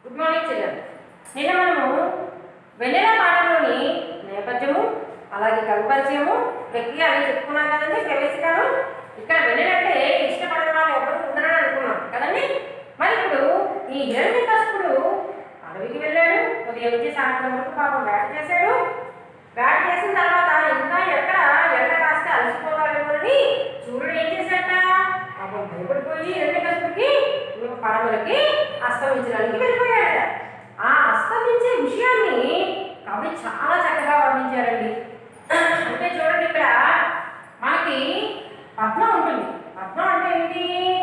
Good morning children నిన్న మనము వెన్నెల పాఠంలోని నేపథ్యము అలాగే కవి పరిచయము ప్రక్రియ అని చెప్పుకున్నాం కదండి ప్రవేశికాలు ఇక్కడ వెన్నెల అంటే ఇష్టపడిన వాళ్ళు ఎవరు ఉండరని అనుకున్నాం కదండి మరి ఇప్పుడు ఈ హిరణ్యకశిపుడు అడవికి వెళ్ళాడు ఉదయం నుంచి సాయంత్రం వరకు పాపం వేట చేశాడు వేట చేసిన తర్వాత ఇంకా ఎక్కడ ఎండ కాస్తే అలసిపోతాడేమోనని సూర్యుడు ఏం చేశాట పాపం భయపడిపోయి హిరణ్యకశిపుడికి పడవలకి అస్తమించడానికి వెళ్ళిపోయాడట ఆ అస్తమించే విషయాన్ని కవి చాలా చక్కగా వర్ణించారండి అంటే చూడండి ఇక్కడ మనకి పద్మం ఉంటుంది పద్మం అంటే ఏంటి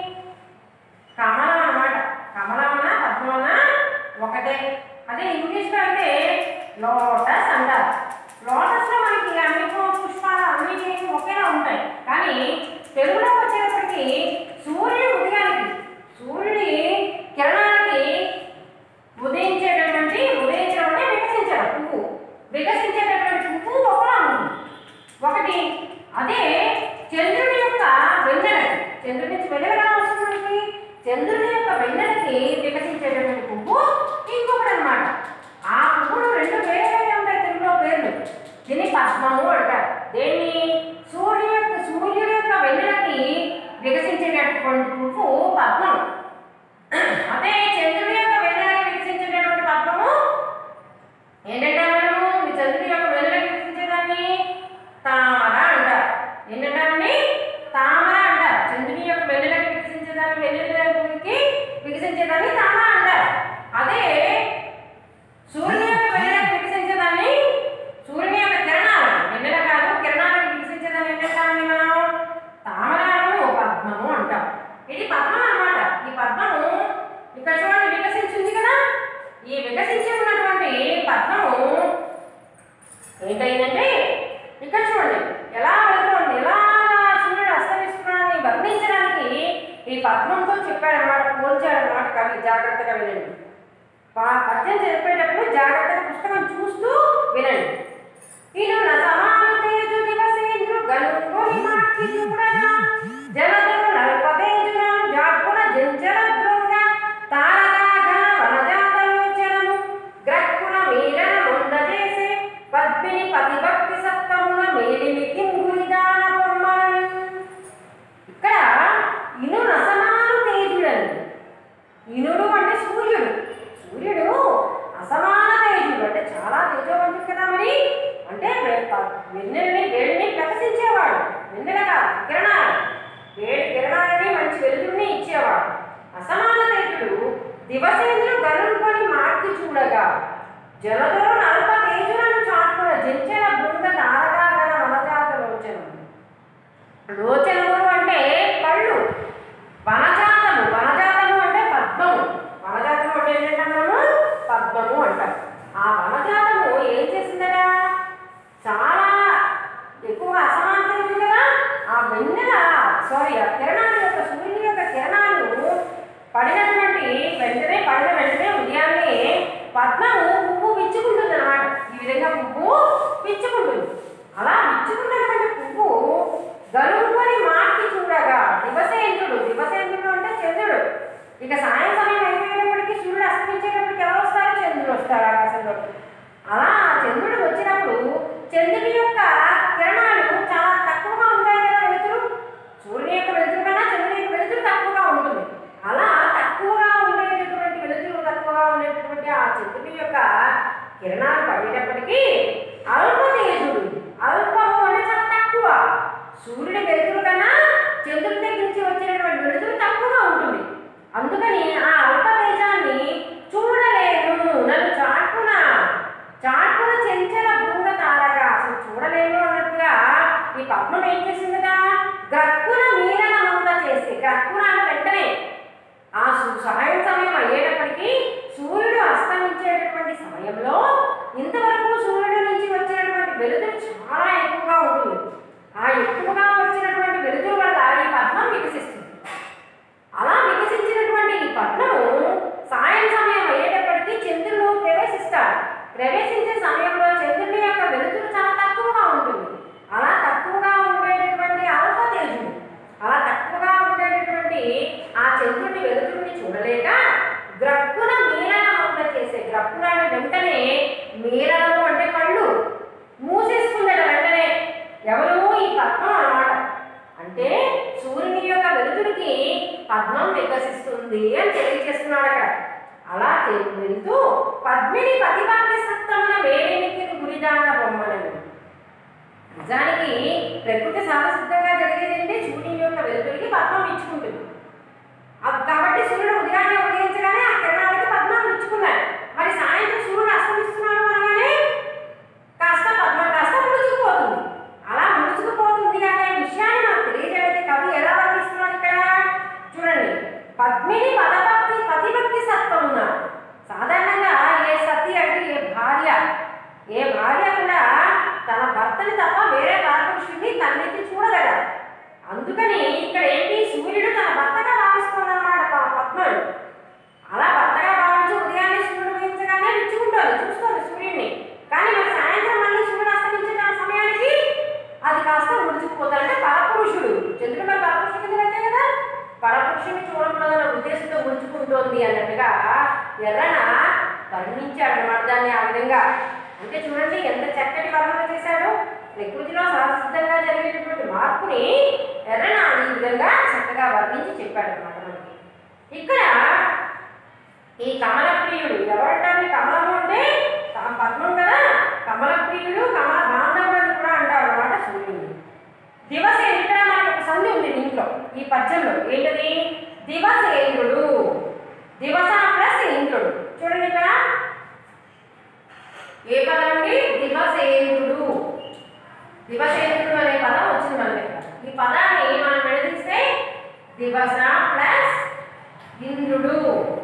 కమలం అన్నమాట కమలమన పద్మమన ఒకటే అదే ఇంగ్లీష్లో అయితే లోటస్ అంటారు లోటస్లో మనకి అన్ని పుష్పాలు అన్ని ఒకేలా ఉంటాయి కానీ తెలుగులో వచ్చేటప్పటికి సూర్యుడి ఉదయానికి సూర్యుడి కిరణానికి ఉదయించేటటువంటి ఉదయించడం అంటే వికసించడం పువ్వు వికసించేటటువంటి పువ్వు ఒకలా ఉంది ఒకటి అదే చంద్రుడి యొక్క వెన్నెలకి చంద్రుడి నుంచి వెన్నెల ఎలా వస్తుంది చంద్రుడి యొక్క వెన్నెలకి వికసించేటటువంటి పువ్వు ఇంకొకటి అనమాట ఆ పువ్వులు రెండు వేరే వేరే ఉంటాయి తెలుగులో పేర్లు దీన్ని పద్మము అంటారు దేన్ని సూర్యుడు యొక్క సూర్యుడి యొక్క వెన్నెలకి వికసించేటటువంటి పువ్వు పద్మం అదే చంద్రుడి యొక్క వెన్నెలకి వికసించేటటువంటి పద్మము ఏంటంటే మనము మీ చంద్రుడి యొక్క వెన్నెలకి వికసించేదాన్ని తామర అంటారు ఏంటంటారండి తామర అంటారు చంద్రుని యొక్క వెన్నెలకి వికసించేదాన్ని వెన్నెలకి వికసించేదాన్ని తామర అంటారు అదే సూర్యుని యొక్క వెన్నెలకి వికసించేదాన్ని సూర్యుని యొక్క కిరణాలు వెన్నెల కాదు కిరణాలకు వికసించేదాన్ని ఏంటంటామండి మనం తామరను పద్మము అంటాం ఇది పద్మం అన్నమాట ఈ పద్మము ఇక్కడ చూడండి వికసించింది కదా ఈ వికసించి ఉన్నటువంటి పద్మము ఏంటైందంటే ఇక్కడ చూడండి ఎలా వెళ్తుంది ఎలా సూర్యుడు అస్తమిస్తున్నాడని వర్ణించడానికి ఈ పద్మంతో చెప్పాడనమాట పోల్చాడనమాట కవి జాగ్రత్తగా వినండి పా- పద్యం చెప్పేటప్పుడు జాగ్రత్తగా పుస్తకం చూస్తూ వినండి ఇను నసమాను తేజు దివసేంద్రు గనుకొని మాకి చూడగా జలదులు నల్పదేజులను జాడ్పున జంచల దృంగ తారకాఘన వనజాతలోచనము గ్రక్కున మీరన ముందజేసే పద్మిని పతిభక్తి సత్తమున మేలిమి కింగురి దాన పొమ్మన్ ఇక్కడ ఇను రసమాను తేజుడని ఇనుడు అంటే సూర్యుడు సూర్యుడు అసమాన తేజుడు అంటే చాలా తేజవంతుడు కదా మరి అంటే వె- ప- వెన్నెలని వేడిని ప్రకాశించేవాడు వెన్నెల కాదు కిరణాలు వేడి కిరణాలని మంచి వెలుగుని ఇచ్చేవాడు అసమాన తేజుడు దివసేంద్రుడు గనుకొని మార్చి చూడగా జలధరు నల్ప తేజులను చాటుకున్న జంచల బృంద తారకాగణ వనజాత లోచనం లోచనములు అంటే కళ్ళు వనజాతము వనజాతము అంటే పద్మము వనజాతము అంటే ఏంటంటే మనము పద్మము అంటాం ఆ వనజాతము ఏం చేసిందట చాలా ఎక్కువ అసమానతలు కదా ఆ వెన్నెల సారీ ఆ కిరణాల యొక్క సూర్యుని యొక్క కిరణాలు పడినటువంటి వెంటనే పడిన వెంటనే ఉదయాన్నే పద్మము పువ్వు విచ్చుకుంటుంది అనమాట ఈ విధంగా పువ్వు విచ్చుకుంటుంది అలా విచ్చుకున్నటువంటి పువ్వు గరువుకొని మార్చి చూడగా దివసేంద్రుడు దివసేంద్రుడు అంటే చంద్రుడు ఇక సాయం సమయం అయిపోయేటప్పటికి సూర్యుడు అస్తమించేటప్పటికి ఎవరు వస్తారు చంద్రుడు వస్తారు ఆకాశంలో అలా ఆ చంద్రుడు వచ్చినప్పుడు చంద్రుని యొక్క కిరణాలు చాలా తక్కువగా ఉంటాయి కదా వెలుతురు సూర్యుని యొక్క వెలుతురు కన్నా చంద్రుని యొక్క వెలుతురు తక్కువగా ఉంటుంది అలా తక్కువగా ఉండేటటువంటి వెలుతురు తక్కువగా ఉండేటటువంటి ఆ చంద్రుని యొక్క కిరణాలు పడేటప్పటికీ అల్ప తేజుడు అల్పము అంటే చాలా తక్కువ సూర్యుడి వెలుతురు కన్నా చంద్రుడి దగ్గర నుంచి వచ్చినటువంటి వెలుతురు తక్కువగా ఉంటుంది అందుకని ఆ అల్ప తేజాన్ని చూడలేను నన్ను చాటున చాటున చెంచల భూమ తారగా అసలు చూడలేను అన్నట్టుగా ఈ పద్మం ఏం చేసిందట గ్రక్కున మీరన మంత చేసి గ్రక్కున అంటే వెంటనే ఆ సు- సాయం సమయం అయ్యేటప్పటికీ సూర్యుడు అస్తమించేటటువంటి సమయంలో ఇంతవరకు సూర్యుడి నుంచి వచ్చినటువంటి వెలుతురు చాలా ఎక్కువగా ఉంటుంది ఆ ఎక్కువగా వచ్చినటువంటి వెలుతురు వల్ల ఈ పద్మం వికసిస్తుంది అలా వికసించినటువంటి ఈ పద్మము సాయం సమయం అయ్యేటప్పటికీ చంద్రుడు ప్రవేశిస్తాడు ప్రవేశించే సమయంలో చంద్రుని యొక్క వెలుతురు చాలా తక్కువగా ఉంటుంది అలా తక్కువగా ఉండేటటువంటి అల్ప తేజుడు అలా తక్కువగా ఉండేటటువంటి ఆ చంద్రుడు మీరము అంటే కళ్ళు మూసేసుకుందట వెంటనే ఎవరు ఈ పద్మం అన్నమాట అంటే సూర్యుని యొక్క వెలుతురికి పద్మం వికసిస్తుంది అని తెలియజేస్తున్నాడు అక్కడ అలా తె- వెళ్తూ పద్మిని పతిభక్తి సత్తమున వేడినికి గురిదాన బొమ్మలను నిజానికి ప్రకృతి సహసిద్ధంగా జరిగేది సూర్యుని యొక్క వెలుతురికి పద్మం ఇచ్చుకుంటుంది అది కాబట్టి సూర్యుడు ఉదయాన్నే ఉదయించగానే ఆ కిరణాలకి పద్మం ఇచ్చుకున్నాడు మరి సాయంత్రం సూర్యుడు అస్తమిస్తున్నాడు అనగానే కాస్త పద్మం కాస్త ముడుచుకుపోతుంది అలా ముడుచుకుపోతుంది అనే విషయాన్ని మనకు తెలియజేయడానికి కవి ఎలా వర్ణిస్తున్నాడు ఇక్కడ చూడండి పద్మిని పదభక్తి పతిభక్తి సత్వమున సాధారణంగా ఏ సతి అంటే ఏ భార్య ఏ భార్య కూడా తన భర్తని తప్ప వేరే పరపురుషుడిని కన్నెత్తి చూడగల అందుకని ఇక్కడ ఏంటి సూర్యుడు తన భర్తగా భావిస్తుందన్నమాట ప- పద్మడు అలా భర్తగా భావించి ఉదయాన్నే సూర్యుడు ఉదయించగానే విచ్చుకుంటారు చూస్తుంది సూర్యుడిని కానీ మరి సాయంత్రం మళ్ళీ సూర్యుడు అస్తమించిన సమయానికి అది కాస్త ముడుచుకుపోతాడంటే పరపురుషుడు చంద్రుడు మరి పరపురుషుడు కింద లెక్కే కదా పరపురుషుని చూడకూడదన్న ఉద్దేశంతో ముడుచుకుంటోంది అన్నట్టుగా ఎర్రన వర్ణించాడు అన్నమాట దాన్ని ఆ విధంగా అంటే చూడండి ఎంత చక్కటి వర్ణన చేశాడు ప్రకృతిలో సహసిద్ధంగా జరిగేటటువంటి మార్పుని ఎర్రన ఈ విధంగా చక్కగా వర్ణించి చెప్పాడు అనమాట మనకి ఇక్కడ ఈ కమల ప్రియుడు ఎవరంటారు ఈ కమలము అంటే క- పద్మం కదా కమల ప్రియుడు కమల బాంధవుడు అని కూడా అంటారు అనమాట సూర్యుడు దివసేన ఇక్కడ మనకి ఒక సంధి ఉంది దీంట్లో ఈ పద్యంలో ఏంటది దివసేంద్రుడు దివస ప్లస్ ఇంద్రుడు చూడండి ఇక్కడ ఏ పదం అండి దివసేంద్రుడు దివసేంద్రుడు అనే పదం వచ్చింది మనకి ఇక్కడ. ఈ పదాన్ని మనం విడదీస్తే దివస ప్లస్ ఇంద్రుడు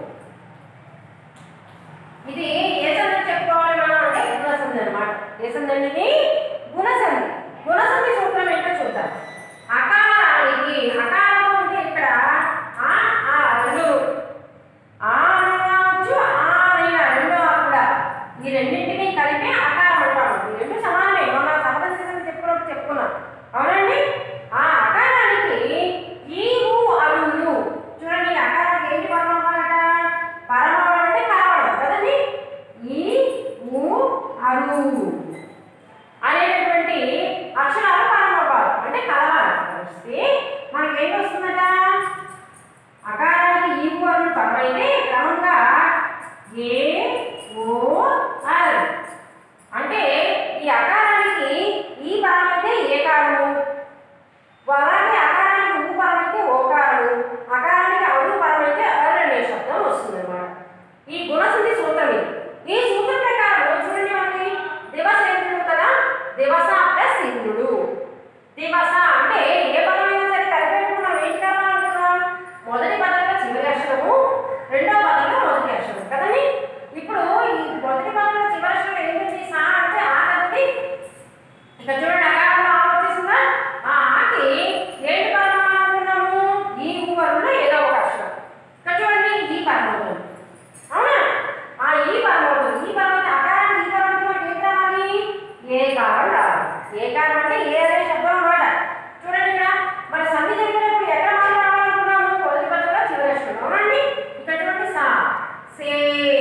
ఇది ఏ సంధి చెప్పుకోవాలి మనం అంటే గుణసంధి అనమాట ఏ సంధి అండి ఇది? గుణసంధి గుణసంధి సూత్రం ఏంటో చూద్దాం అకారానికి అకారం అంటే ఇక్కడ ఆ ఆ రెండు ఆ అని కావచ్చు ఆ అని రెండో ఆ కూడా ఈ రెండింటిని కలిపి అకారం అంటాము ఈ రెండు సమానమే మొన్న సమర్థం చేసిన చెప్పుకున్నప్పుడు చెప్పుకున్నాం అవునండి ఆ అకారానికి ఈ ఊ అరువులు చూడండి ఈ అకారానికి ఏంటి పరమ అవ్వాలట పరమవడం అంటే కలవడం కదండి ఈ ఊ అరువు అనేటటువంటి అక్షరాలు పరమవ్వాలి అంటే కలవాలి వస్తే మనకి ఏంటి వస్తుందట అకారానికి ఈ అరువు పరమైతే క్రమంగా ఏ ఓ అర్ అంటే ఈ అకారానికి ఈ పరమైతే ఏకారము అలాగే అకారానికి ఊ పరమైతే ఓకారము అకారానికి అరు పరమైతే అర్ అనే శబ్దం వస్తుంది అన్నమాట ఈ గుణశుద్ధి సూత్రం ఇది ఈ సూత్రం ప్రకారం చూడండి మనకి దివస ఇంద్రుడు కదా దివస ప్లస్ ఇంద్రుడు దివస అంటే ఏ పదమైనా సరే కలిపేటప్పుడు మనం ఏం కావాలనుకున్నాం మొదటి పదంలో చివరి అక్షరము రెండో పదంలో మొదటి అక్షరం కదండి ఇప్పుడు ఈ మొదటి పదంలో చివరి అక్షరం ఏం చేసా అంటే ఆ కదండి ఇక్కడ చూడండి అకారంలో ఆ వచ్చేసిందా ఆ ఆకి ఏంటి పదం అనుకున్నాము ఈ ఊవరులో ఏదో ఒక అక్షరం ఇక్కడ చూడండి ఈ పదం అవుతుంది అవునా ఆ ఈ పదం అవుతుంది ఈ పదం అయితే అకారానికి ఈ పదం మనకి ఏం రావాలి ఏ కారం రావాలి ఏ కారం అంటే ఏ అనే శబ్దం అన్నమాట చూడండి ఇక్కడ మరి సంధి జరిగినప్పుడు ఎక్కడ మనం రావాలనుకున్నాము మొదటి పదంలో చివరి అక్షరం అవునండి ఇక్కడ చూడండి సా సే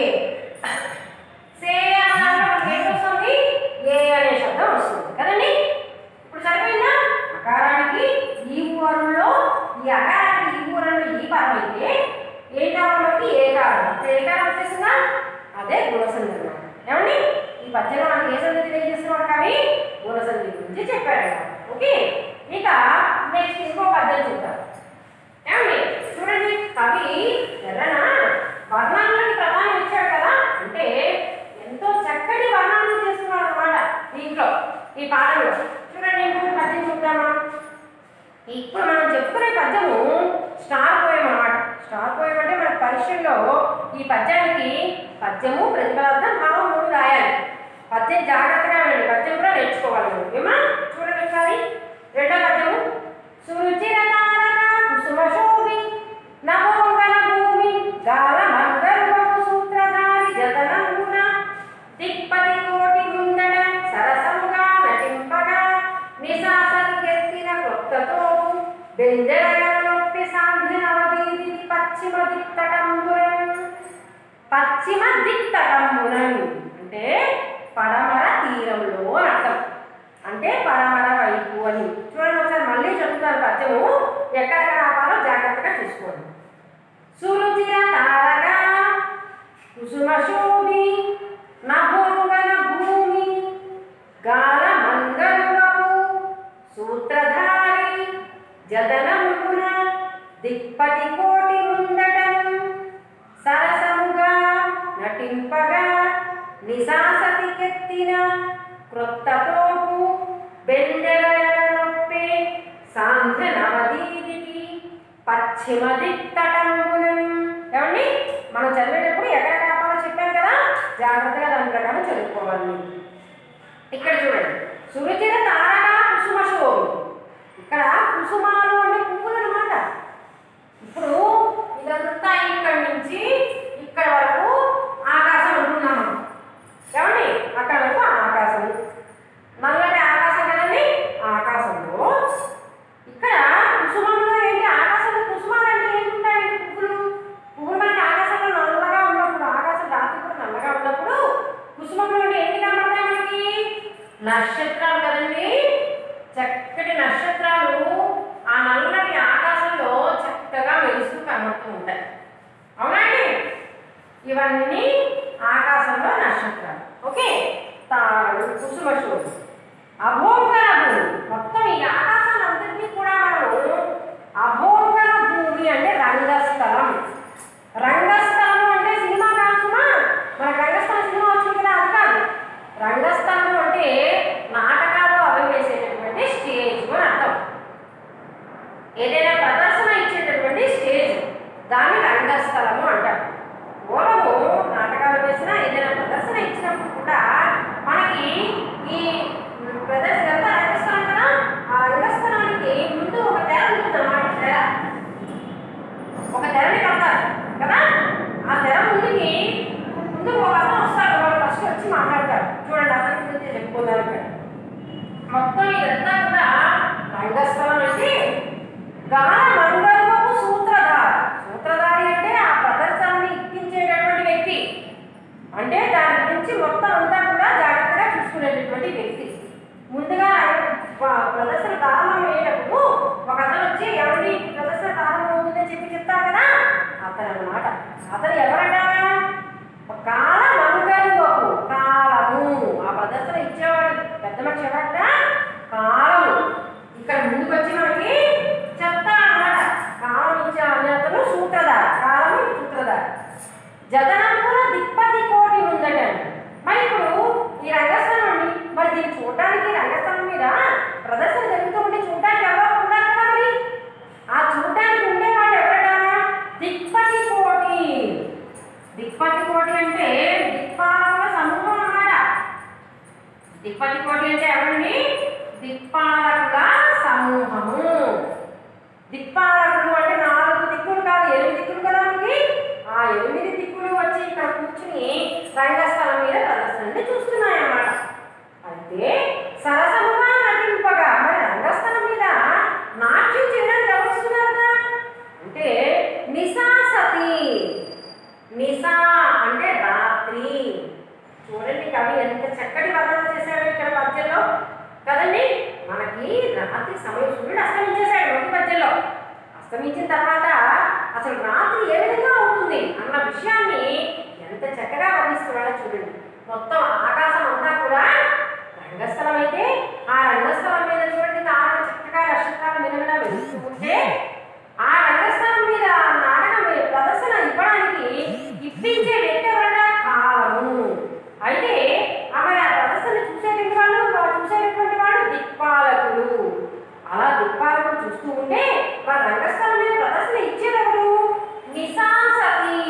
సే అన్నాక మనకి ఏం వస్తుంది ఏ అనే శబ్దం వస్తుంది కదండి ఇప్పుడు సరిపోయిందా అకారానికి ఈ ఊరంలో ఈ అకారానికి ఈ ఊరంలో ఈ పదం అయితే ఏ కాలంలోకి ఏ కాలం ఇప్పుడు ఏ కాలం వచ్చేసిందా అదే గుణసంధి అన్నమాట ఏమండి ఈ పద్యంలో మనకి ఏ సంధి తెలియజేస్తున్నాడు కవి గుణసంధి గురించి చెప్పాడు ఓకే ఇక నెక్స్ట్ ఇంకో పద్యం చూద్దాం ఏమండి చూడండి కవి ఎర్రన వర్ణాలకి ప్రధానం ఇచ్చాడు కదా అంటే ఎంతో చక్కటి వర్ణాలను చేస్తున్నాడు అనమాట దీంట్లో ఈ పాటలో చూడండి ఇంకొక పద్యం చూద్దామా ఇప్పుడు మనం చెప్పుకునే పద్యము స్టార్ పోయం అన్నమాట స్టార్ పోయం అంటే మన పరీక్షల్లో ఈ పద్యానికి పద్యము ప్రతిపదార్థం భావం మూడు రాయాలి పద్యం జాగ్రత్తగా వినండి పద్యం కూడా నేర్చుకోవాలి మనం ఏమా చూడండి ఒకసారి రెండో పద్యము సురుచిర తారక కుసుమ శోభి నవోంగన భూమి గాల మంగళపు సూత్రధారి జతనంగున దిక్పతి కోటి ముందడ సరసముగా నటింపగా నిశాసరికెత్తిన క్రొత్తతో బెందెడగల నొప్పి సాంధినవదీది పశ్చిమ దిక్తటంబురం పశ్చిమ దిక్తటంబురం అంటే పడమర తీరంలో అని అర్థం అంటే పడమర వైపు అని చూడండి ఒకసారి మళ్ళీ చెప్తాను పద్యము ఎక్కడెక్కడ ఆపాలో జాగ్రత్తగా చూసుకోండి సురుచిర తారక కుసుమ శోభి నభోగన భూమి గాల మంగళవపు సూత్రధారి జతనమున దిక్పతి కోటి ముందటం సరసముగా నటింపగా నిశాసతికెత్తిన క్రొత్త తోపు బెండెగల నొప్పి సాంధ్ర నవదీదికి పశ్చిమ దిక్తటంబునం ఏమండి మనం చదివేటప్పుడు ఎక్కడ కాపాలో చెప్పాం కదా జాగ్రత్తగా దాని ప్రకారం చదువుకోవాలి ఇక్కడ చూడండి సురుచిర తారక కుసుమ శోభి ఇక్కడ కుసుమాలు అంటే పువ్వులు అనమాట ఇప్పుడు ఇదంతా ఇక్కడి నుంచి ఇక్కడ వరకు ఆకాశం అనుకున్నాము ఏమండి అక్కడ వరకు ఆకాశం నల్లటి ఆకాశం కదండి ఆకాశంలో ఇక్కడ కుసుమంలో ఏంటి ఆకాశంలో కుసుమాలు అంటే ఏంటుంటాయండి పువ్వులు పువ్వులు మనకి ఆకాశంలో నల్లగా ఉన్నప్పుడు ఆకాశం రాత్రి కూడా నల్లగా ఉన్నప్పుడు కుసుమంలో అంటే ఏంటి కనబడతాయి మనకి నక్షత్రాలు కదండి చక్కటి నక్షత్రాలు ఆ నల్లటి ఆకాశంలో చక్కగా మెరుస్తూ కనబడుతూ ఉంటాయి అవునండి ఇవన్నీ ఆకాశంలో నక్షత్రాలు ఓకే తారలు కుసుమ శోభ అభోగన భూమి మొత్తం ఈ ఆకాశాన్ని అంతటినీ కూడా మనము అభోగన భూమి అంటే రంగస్థలం రంగస్థలం అంటే సినిమా కాల్సుమా మన రంగస్థలం సినిమా వచ్చింది కదా అది కాదు రంగస్థలం అంటే నాటకాలు అవి వేసేటటువంటి స్టేజ్ అని అర్థం ఏదైనా ప్రదర్శన ఇచ్చేటటువంటి స్టేజ్ దాన్ని రంగస్థలము అంటారు పూర్వము నాటకాలు వేసినా ఏదైనా ప్రదర్శన ఇచ్చినప్పుడు కూడా మనకి ఈ ప్రదర్శన అంతా రంగస్థలం కదా ఆ రంగస్థలానికి ముందు ఒక తెర ఉంటుంది అన్నమాట తెర ఒక తెరని కడతారు కదా ఆ తెర ముందుకి ముందు ఒక అతను వస్తాడు వాడు ఫస్ట్ వచ్చి మాట్లాడతారు చూడండి అతని గురించి చెప్పుకున్నారు ఇక్కడ మొత్తం ఇదంతా కూడా రంగస్థలం అంటే గాన మంగళపు సూత్రధార సూత్రధారి అంటే ఆ ప్రదర్శనని ఇప్పించేటటువంటి వ్యక్తి అంటే దాని గురించి మొత్తం అంతా కూడా జాగ్రత్తగా చూసుకునేటటువంటి వ్యక్తి ముందుగా ప- ప్రదర్శన ప్రారంభం అయ్యేటప్పుడు ఒక అతను వచ్చి ఎవరి ప్రదర్శన ప్రారంభం అవుతుందని చెప్పి చెప్తారు కదా అతను అన్నమాట అతను ఎవరట కాల మంగళపు కాలము ఆ ప్రదర్శన ఇచ్చేవాడు పెద్ద మనిషి ఎవరట కాలము ఇక్కడ ముందుకు వచ్చి మనకి చెప్తా అన్నమాట కాలం ఇచ్చే అనే అతను సూత్రధార కాలము సూత్రధార జతనంపుర దిక్పతి కోటి ఉందట మరి ఇప్పుడు ఈ రంగస్థలం అండి మరి దీన్ని చూడడానికి రంగస్థలం మీద ప్రదర్శన జరుగుతూ ఉంటే చూడడానికి ఎవరో ఉన్నారు కదా మరి ఆ చూడడానికి ఉండేవాళ్ళు ఎవరట దిక్పతి కోటి దిక్పతి కోటి అంటే దిక్పాలకుల సమూహం అన్నమాట దిక్పతి కోటి అంటే ఎవరండి దిక్పాలకుల సమూహము దిక్పాలకులు అంటే నాలుగు దిక్కులు కాదు ఎనిమిది దిక్కులు కదా మనకి ఆ ఎనిమిది దిక్కులు వచ్చి ఇక్కడ కూర్చుని రంగస్థలం మీద ప్రదర్శనని చూస్తున్నాయన్నమాట అయితే సరసముగా నటింపగా మరి రంగస్థలం మీద నాట్యం చేయడానికి ఎవరు వస్తున్నారట అంటే నిశాసతి నిశా అంటే రాత్రి చూడండి కవి ఎంత చక్కటి వర్ణన చేశాడు ఇక్కడ పద్యంలో కదండి మనకి రాత్రి సమయం సూర్యుడు అస్తమించేశాడు మొదటి పద్యంలో అస్తమించిన తర్వాత అసలు రాత్రి ఏ విధంగా అవుతుంది అన్న విషయాన్ని ఎంత చక్కగా వర్ణిస్తున్నాడో చూడండి మొత్తం ఆకాశం అంతా కూడా రంగస్థలం అయితే ఆ రంగస్థలం మీద చూడండి తారలు చక్కగా నక్షత్రాలు మినమిన వెలుస్తూ ఉంటే ఆ రంగస్థలం మీద ఆ నాటకం మీద ప్రదర్శన ఇవ్వడానికి ఇప్పించే వ్యక్తి ఎవరన్నా కాలము అయితే ఆమె ఆ ప్రదర్శన చూసేటువంటి వాళ్ళు వా- చూసేటటువంటి వాడు దిక్పాలకులు అలా దిక్పాలకులు చూస్తూ ఉంటే వారి రంగస్థలం మీద ప్రదర్శన ఇచ్చేటప్పుడు నిశాసతి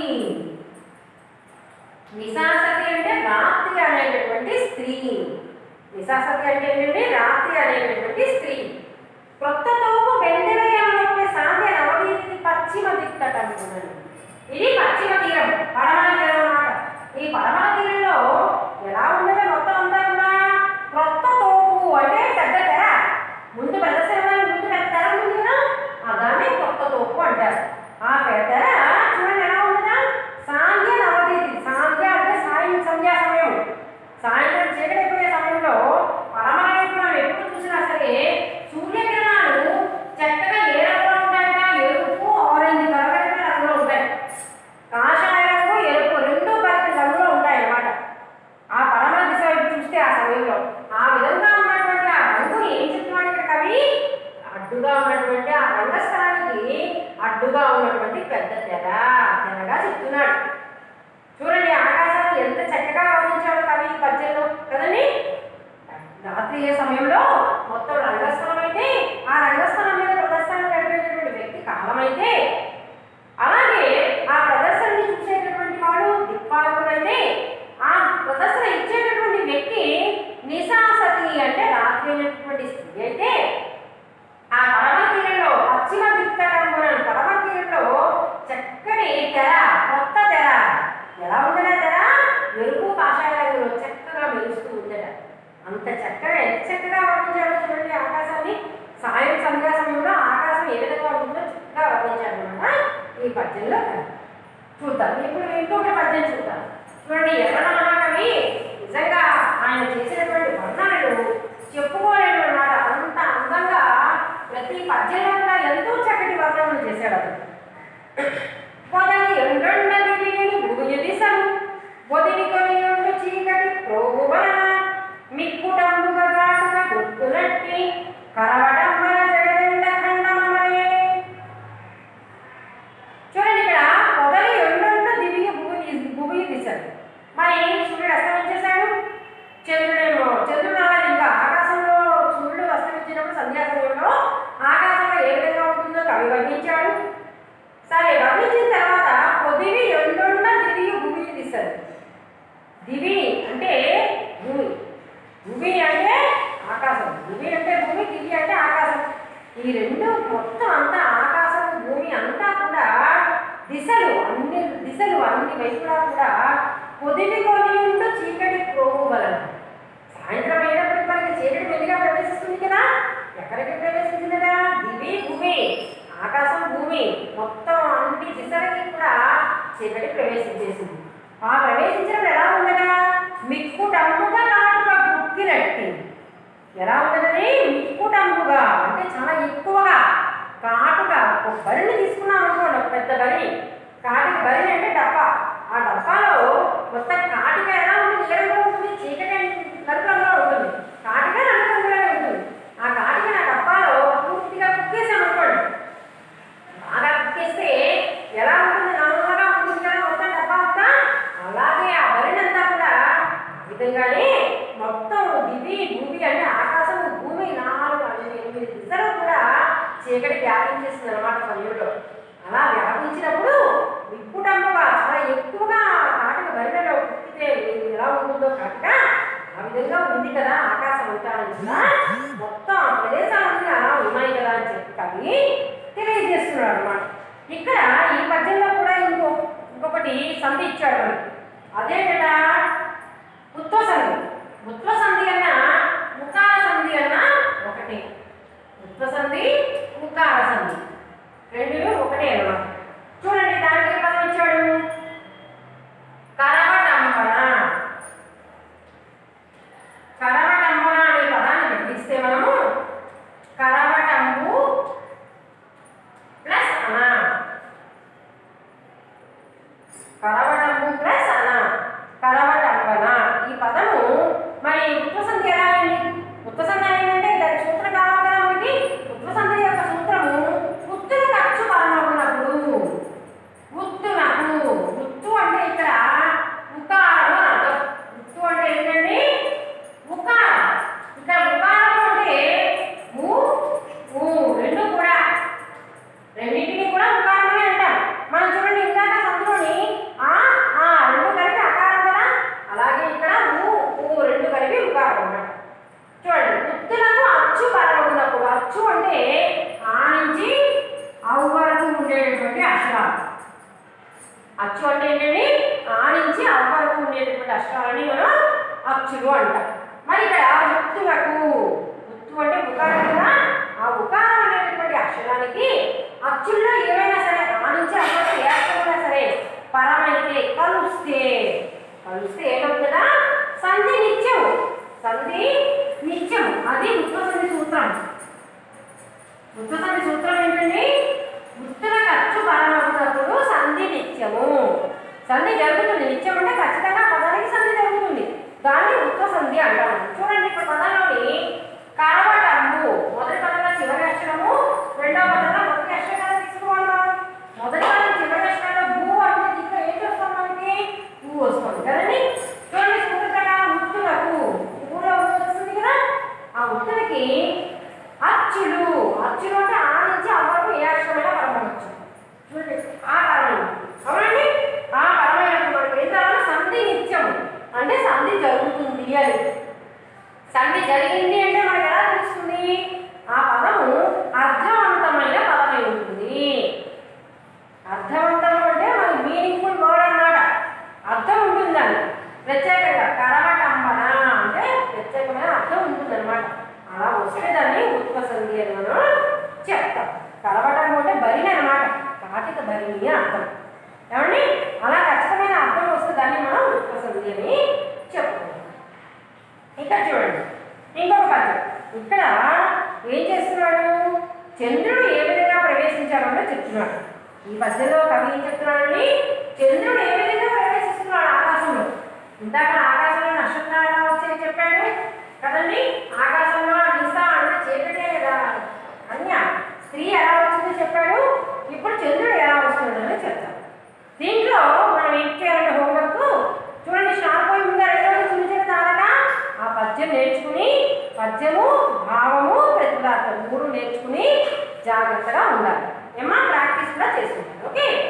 నిశాసతి అంటే రాత్రి అనేటటువంటి స్త్రీ నిశాసతి అంటే ఏంటంటే రాత్రి అనేటటువంటి స్త్రీ క్రొత్త తోపు బెండెలయ్యే సాంధ్య నవదీతి పశ్చిమ దిక్కటం ఇది పశ్చిమ తీరం పడమర తీరం అన్నమాట ఈ పడమర తీరంలో ఎలా ఉండదు మొత్తం అంతా కూడా క్రొత్త తోపు అంటే పెద్ద తెర ముందు పెద్ద తెర ముందు పెద్ద తెర ఉంది కదా ఆ దాన్ని కొత్త తోపు అంటారు ఆ పెద్ద తెర చూడండి ఎలా ఉందా సాంధ్య నవదీతి సాంధ్య అంటే సాయం సంధ్యా సమయం సాయంత్రం చే అంత చక్కగా ఎంత చక్కగా వర్ణించాడో చూడండి ఆకాశాన్ని సాయం సంధ్యా సమయంలో ఆకాశం ఏ విధంగా ఉంటుందో చక్కగా వర్ణించాడు అనమాట ఈ పద్యంలో చూద్దాం ఇప్పుడు ఇంకొక పద్యం చూద్దాం చూడండి ఎర్ర మహాకవి నిజంగా ఆయన చేసినటువంటి వర్ణనలు చెప్పుకోలేను అన్నమాట అంత అందంగా ప్రతి పద్యంలో కూడా ఎంతో చక్కటి వర్ణనలు చేశాడు అతను పొదని ఎండొండది వీని భూమి దిశను పొదిని కొనియుండు చీకటి ప్రోగు వలన మిక్కుటంబుగా గాటుగా గుర్తులట్టి కరవటంబర జగదండ ఖండమమరే చూడండి ఇక్కడ పొదలి ఎండొండ దివ్య భూమి భూమి దిశను మరి సూర్యుడు అస్తమించేశాడు చంద్రుడేమో చంద్రుడు అలా ఇంకా ఆకాశంలో సూర్యుడు అస్తమించినప్పుడు సంధ్యా సమయంలో ఆకాశంలో ఏ విధంగా ఉంటుందో కవి వర్ణించాడు సరే వర్ణించిన తర్వాత పొదివి ఎండున్న దివి భూమి తీశారు దివి అంటే భూమి భూమి అంటే ఆకాశం భూమి అంటే భూమి దివి అంటే ఆకాశం ఈ రెండు మొత్తం అంతా ఆకాశం భూమి అంతా కూడా దిశలు అన్ని దిశలు అన్ని వైపులా కూడా పొదివి కొని ఉంటూ చీకటి ప్రోగు వలన సాయంత్రం అయినప్పటికీ మనకి చీకటి మెల్లిగా ప్రవేశిస్తుంది కదా ఎక్కడికి ప్రవేశించింది కదా దివి భూమి ఆకాశం భూమి మొత్తం అన్ని దిశలకి కూడా చీకటి ప్రవేశించేసింది ఆ ప్రవేశించినప్పుడు ఎలా ఉండగా మిక్కుటంపుగా కాటుగా బుక్కినట్టి ఎలా ఉండదని మిక్కుటంపుగా అంటే చాలా ఎక్కువగా కాటుగా ఒక బరిని తీసుకున్నాం అనుకోండి ఒక పెద్ద బరి కాటికి బరి అంటే డబ్బా ఆ డబ్బాలో మొత్తం కాటిక ఎలా ఉంటుంది ఏ రంగులో ఉంటుంది చీకటి నలుపు రంగులో ఉంటుంది కాటిక నలుపు రంగులోనే ఉంటుంది ఆ కాటిక నా డబ్బాలో పూర్తిగా కుక్కేసాం అనుకోండి బాగా కుక్కేస్తే ఎలా ఉంటుంది నల్లగా ఉంటుంది కదా మొత్తం డబ్బా అంతా అలాగే ఆ బరినంతా కూడా ఆ విధంగానే మొత్తం దివి భూమి అంటే ఆకాశం భూమి నాలుగు ఐదు ఎనిమిది దిశలు కూడా చీకటి వ్యాపించేస్తుంది అనమాట సమయంలో అలా వ్యాపించినప్పుడు విప్పుటంపుగా చాలా ఎక్కువగా కాటిక బరిలో కుక్కితే ఎలా ఉంటుందో కాటిక ఆ విధంగా ఉంది కదా ఆకాశం అంతా అని కూడా మొత్తం ఆ ప్రదేశాలన్నీ అలా ఉన్నాయి కదా అని చెప్పి కవి తెలియజేస్తున్నాడు అనమాట ఇక్కడ ఈ పద్యంలో కూడా ఇంకో ఇంకొకటి సంధి ఇచ్చాడు మనకి అదే కదా ఉత్వ సంధి ఉత్వ సంధి అన్న ఉకార సంధి అన్న ఒకటి ఉత్వ సంధి ఉకార సంధి రెండు ఒకటే అన్నమాట చూడండి దానికి ఏ పదం ఇచ్చాడు కరవటంబన కరవటంబన అనే పదాన్ని విడిస్తే మనము కరవటంబు ప్లస్ అన కరవటంబు ప్లస్ అన కరవటంబన ఈ పదము మరి ఉత్వసంధి ఎలా అయింది ఉత్వసంధి ఏంటంటే దాని సూత్రం కావాలి కదా మనకి ఉత్వసంధి యొక్క సూత్రము ఉత్తుల ఖర్చు పరమగునప్పుడు ఉత్తునకు ఉత్తు అంటే ఇక్కడ ఉకారం అని అర్థం ఉత్తు అంటే ఏంటండి ఉకారం ఇక్కడ ఉకారం అంటే ఊ ఊ రెండు కూడా రెండింటిని కూడా ఉకారమని అంటాం మనం చూడండి ఇందాక సందులోని ఆ ఆ రెండు కలిపి అకారం కదా అలాగే ఇక్కడ ఊ ఊ రెండు కలిపి ఉకారం అన్నమాట చూడండి ఉత్తులకు అచ్చు పరమగునప్పుడు అచ్చు అంటే ఆ నుంచి అవు వరకు ఉండేటటువంటి అక్షరాలు అచ్చు అంటే ఏంటండి ఆ నుంచి అవు వరకు ఉండేటటువంటి అక్షరాలని మనం అచ్చులు అంటాం మరి ఇక్కడ ఉత్తులకు ఉత్తు అంటే ఉకారం కదా ఆ ఉకారం అనేటటువంటి అక్షరానికి అచ్చుల్లో ఏమైనా సరే ఆ నుంచి అవ్వ వరకు ఏ అక్షరమైనా సరే పరమైతే కలుస్తే కలుస్తే ఏమవుతుందా సంధి నిత్యం సంధి నిత్యం అది ఉత్వసంధి సూత్రం ఉత్వసంధి సూత్రం ఏంటండి ఉత్తుల ఖర్చు పరమవుతున్నప్పుడు సంధి నిత్యము సంధి జరుగుతుంది నిత్యం అంటే ఖచ్చితంగా పదానికి సంధి జరుగుతుంది దాన్ని ఉత్వ సంధి అంటాము చూడండి ఇప్పుడు పదంలోని కరవటంబు మొదటి పదంలో చివరి అక్షరము రెండవ పదంలో మొదటి అక్షరం తీసుకోవాలి మొదటి పదం చివరి అక్షరంలో భూ అంటే దీంట్లో ఏంటి వస్తుంది మనకి భూ వస్తుంది కదండి చూడండి సూత్రం ప్రకారం ఉత్తులకు ఊలో వస్తుంది కదా ఆ ఉత్తులకి అచ్చులు అచ్చులు అంటే ఆ నుంచి ఆ వరకు ఏ అక్షరమైనా పరమవచ్చు చూడండి ఆ పరమైన అవునండి ఆ పరమైనప్పుడు మనకి ఏం కావాలి సంధి నిత్యం అంటే సంధి జరుగుతుంది అని సంధి జరిగింది అంటే మనకి ఎలా తెలుస్తుంది ఆ పదము అర్థవంతమైన పదమై ఉంటుంది అర్థవంతం అంటే మనకి మీనింగ్ఫుల్ వర్డ్ అన్నమాట అర్థం ఉంటుందని ప్రత్యేకంగా కరవటంబన అంటే ప్రత్యేకమైన అర్థం వస్తే దాన్ని ఉత్పసంధి అని మనం చెప్తాం కలవటం అంటే బరిని అనమాట కాటిక బరిని అని అర్థం ఏమండి అలా ఖచ్చితమైన అర్థం వస్తే దాన్ని మనం ఉత్పసంధి అని చెప్పుకుంటాం ఇక్కడ చూడండి ఇంకొక పద్యం ఇక్కడ ఏం చేస్తున్నాడు చంద్రుడు ఏ విధంగా ప్రవేశించాడో చెప్తున్నాడు ఈ పద్యంలో కవి ఏం చెప్తున్నాడండి చంద్రుడు ఏ విధంగా ప్రవేశిస్తున్నాడు ఆకాశంలో ఇందాక ఆకాశంలో నక్షత్రాలు ఎలా వచ్చాయో చెప్పాడు కదండి ఆకాశంలో నిసా అంటే చీకటే కదా అన్య స్త్రీ ఎలా వచ్చిందో చెప్పాడు ఇప్పుడు చంద్రుడు ఎలా వస్తున్నాడని చెప్తాడు దీంట్లో మనం ఏం చేయాలంటే హోంవర్క్ చూడండి స్నానపోయి ముందు రెండో చిన్న చిన్న తారక ఆ పద్యం నేర్చుకుని పద్యము భావము ప్రతిపదార్థం మూడు నేర్చుకుని జాగ్రత్తగా ఉండాలి ఏమా ప్రాక్టీస్ కూడా చేసుకుంటారు ఓకే